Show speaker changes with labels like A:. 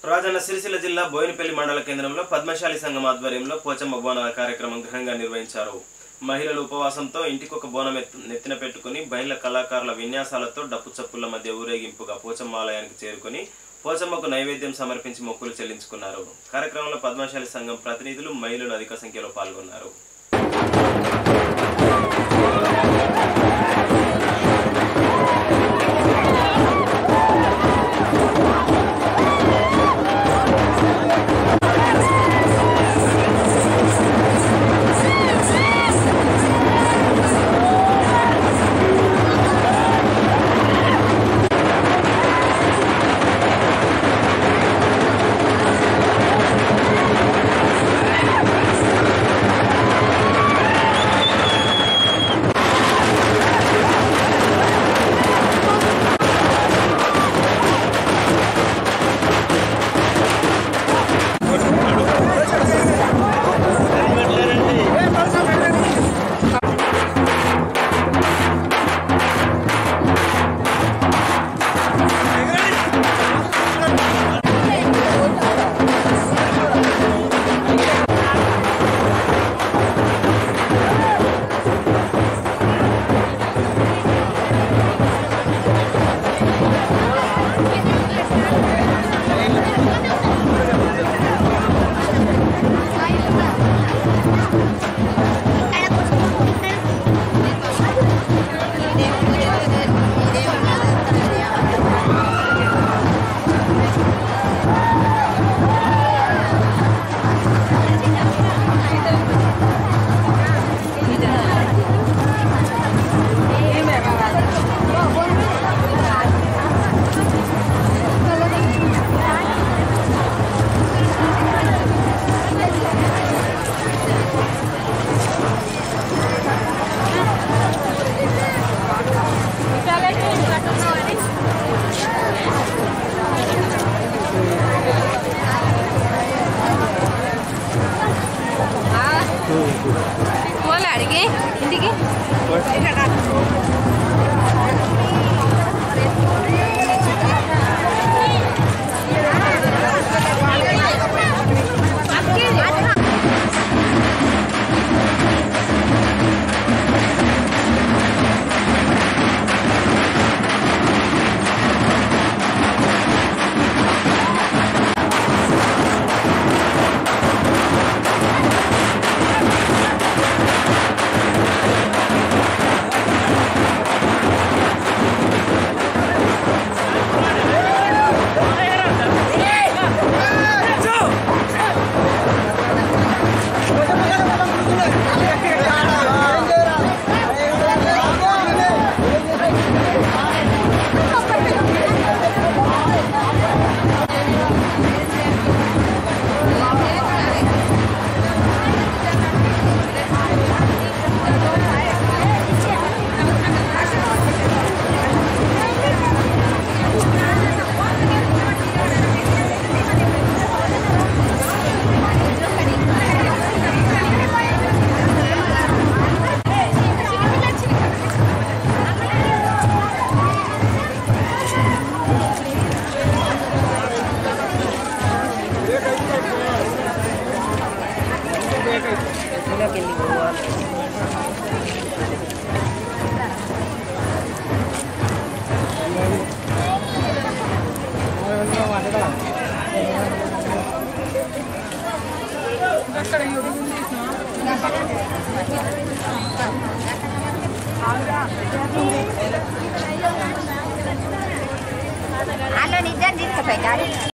A: రాజన్న సిరిసిల్ల జిల్లా బోయినపల్లి మండల కేంద్రంలో పద్మశాలి సంఘం ఆధ్వర్యంలో పోచమ్మ బోనాల కార్యక్రమం ఘనంగా నిర్వహించారు మహిళలు ఉపవాసంతో ఇంటికొక బోనం ఎత్తు- నెత్తిన పెట్టుకుని బయళ్ళ కళాకారుల విన్యాసాలతో డప్పు చప్పుల మధ్య ఊరేగింపుగా పోచమ్మ ఆలయానికి చేరుకుని పోచమ్మకు నైవేద్యం సమర్పించి మొక్కులు చెల్లించుకున్నారు కార్యక్రమంలో పద్మశాలి సంఘం ప్రతినిధులు మహిళలు అధిక సంఖ్యలో పాల్గొన్నారు
B: పోలే అడిగి ఇంటికి
C: అలా నిజం తీసుకుపోయి